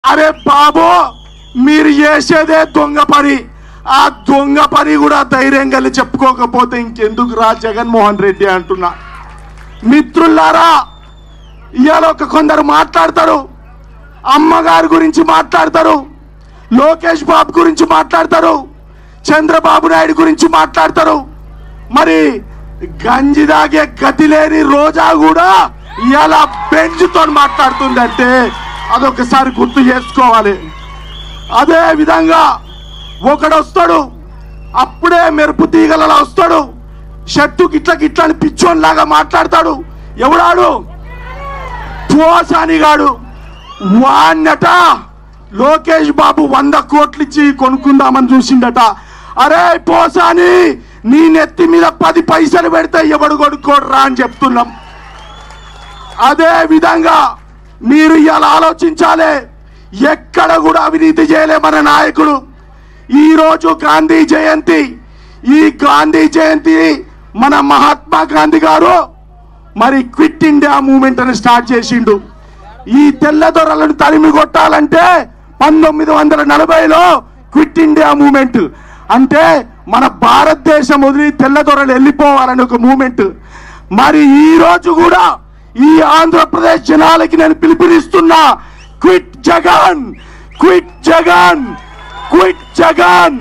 అరే బాబు మీరు చేసేదే దొంగ పని ఆ దొంగ పని కూడా ధైర్యం కలిగి చెప్పుకోకపోతే ఇంకెందుకు రా జగన్మోహన్ రెడ్డి అంటున్నా మిత్రులారా ఇవాళ ఒక కొందరు మాట్లాడతారు అమ్మగారి గురించి మాట్లాడతారు లోకేష్ బాబు గురించి మాట్లాడతారు చంద్రబాబు నాయుడు గురించి మాట్లాడతారు మరి గంజి దాగే గతి లేని రోజా కూడా ఇలా బెంచ్తో మాట్లాడుతుందంటే అదొకసారి గుర్తు చేసుకోవాలి అదే విధంగా ఒకడొస్తాడు అప్పుడే మెరుపు తీగలలా వస్తాడు షర్టు గిట్ల గిట్ల అని పిచ్చోన్లాగా మాట్లాడతాడు ఎవడాడు పోసానిగాడు వాన్నట లోకేష్ బాబు వంద కోట్లు ఇచ్చి కొనుక్కుందామని చూసిండట అరే పోసాని నీ నెత్తి మీద పది పైసలు పెడితే ఎవడు కొనుక్కోడ్రా అని చెప్తున్నాం అదే విధంగా మీరు ఇవాళ ఆలోచించాలి ఎక్కడ కూడా అవినీతి చేయలే మన నాయకుడు ఈ రోజు గాంధీ జయంతి ఈ గాంధీ జయంతి మన మహాత్మా గాంధీ గారు మరి క్విట్ ఇండియా మూమెంట్ అని స్టార్ట్ చేసిండు ఈ తెల్లదొరలను తరిమి కొట్టాలంటే పంతొమ్మిది వందల నలభైలో క్విట్ ఇండియా మూమెంట్ అంటే మన భారతదేశం వదిలి తెల్లదొరలు వెళ్ళిపోవాలని ఒక మూమెంట్ మరి ఈ రోజు కూడా ఈ ఆంధ్రప్రదేశ్ జనాలకి నేను పిలుపునిస్తున్నా quit Jagan quit Jagan quit Jagan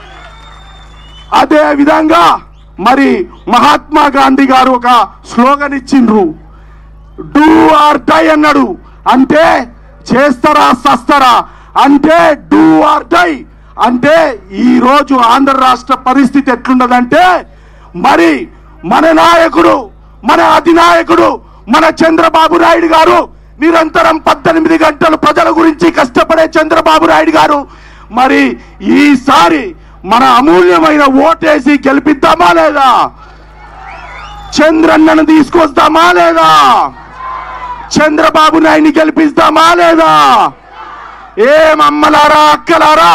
అదే విధంగా మరి మహాత్మా గాంధీ గారు ఒక స్లోగన్ ఇచ్చిండ్రు డూ ఆర్ డై అన్నాడు అంటే చేస్తారా సస్తారా అంటే డూ ఆర్ డై అంటే ఈ రోజు ఆంధ్ర రాష్ట్ర పరిస్థితి ఎట్లున్నదంటే మరి మన నాయకుడు మన అధినాయకుడు మన చంద్రబాబు నాయుడు గారు నిరంతరం పద్దెనిమిది గంటలు ప్రజల గురించి కష్టపడే చంద్రబాబు నాయుడు గారు మరి ఈసారి మన అమూల్యమైన ఓటేసి గెలిపిద్దామా లేదా చంద్రన్నను తీసుకొస్తామా లేదా చంద్రబాబు నాయుడిని గెలిపిస్తామా లేదా ఏమమ్మలారా అక్కలారా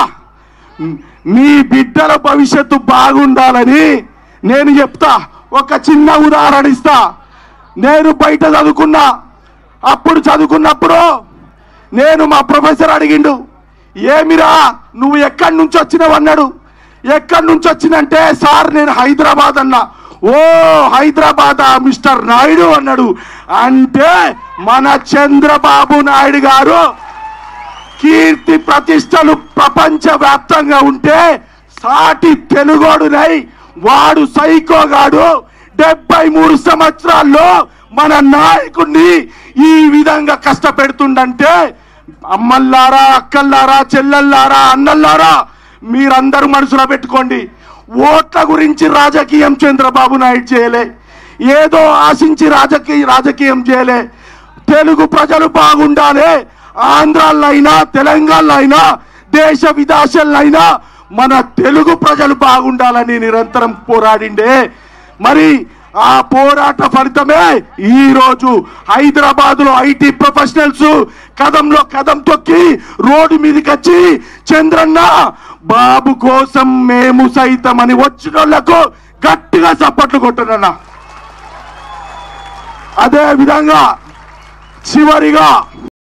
మీ బిడ్డల భవిష్యత్తు బాగుండాలని నేను చెప్తా ఒక చిన్న ఉదాహరణ ఇస్తా నేను బయట చదువుకున్నా అప్పుడు చదువుకున్నప్పుడు నేను మా ప్రొఫెసర్ అడిగిండు ఏమిరా నువ్వు ఎక్కడి నుంచి వచ్చినావు అన్నాడు ఎక్కడి నుంచి వచ్చినంటే సార్ నేను హైదరాబాద్ అన్నా ఓ హైదరాబాద్ మిస్టర్ నాయుడు అన్నాడు అంటే మన చంద్రబాబు నాయుడు గారు కీర్తి ప్రతిష్టలు ప్రపంచ వ్యాప్తంగా ఉంటే సాటి తెలుగోడునై వాడు సైకోగాడు డెబ్బై మూడు సంవత్సరాల్లో మన నాయకుడిని ఈ విధంగా కష్టపెడుతుండంటే అమ్మల్లారా అక్కల్లారా చెల్లెల్లారా అన్నల్లారా మీరందరూ మనసులో పెట్టుకోండి ఓట్ల గురించి రాజకీయం చంద్రబాబు నాయుడు చేయలే ఏదో ఆశించి రాజకీయ రాజకీయం చేయలే తెలుగు ప్రజలు బాగుండాలి ఆంధ్రాలో అయినా తెలంగాణలో అయినా దేశ విదేశాల్లో అయినా మన తెలుగు ప్రజలు బాగుండాలని నిరంతరం పోరాడిండే మరి ఆ పోరాట ఫలితమే ఈ రోజు హైదరాబాద్ లో ఐటీ ప్రొఫెషనల్స్ కదంలో కదం తొక్కి రోడ్డు మీదకి వచ్చి చంద్రన్న బాబు కోసం మేము సైతం అని వచ్చిన వాళ్ళకు గట్టిగా చప్పట్లు కొట్టనన్నా అదే విధంగా చివరిగా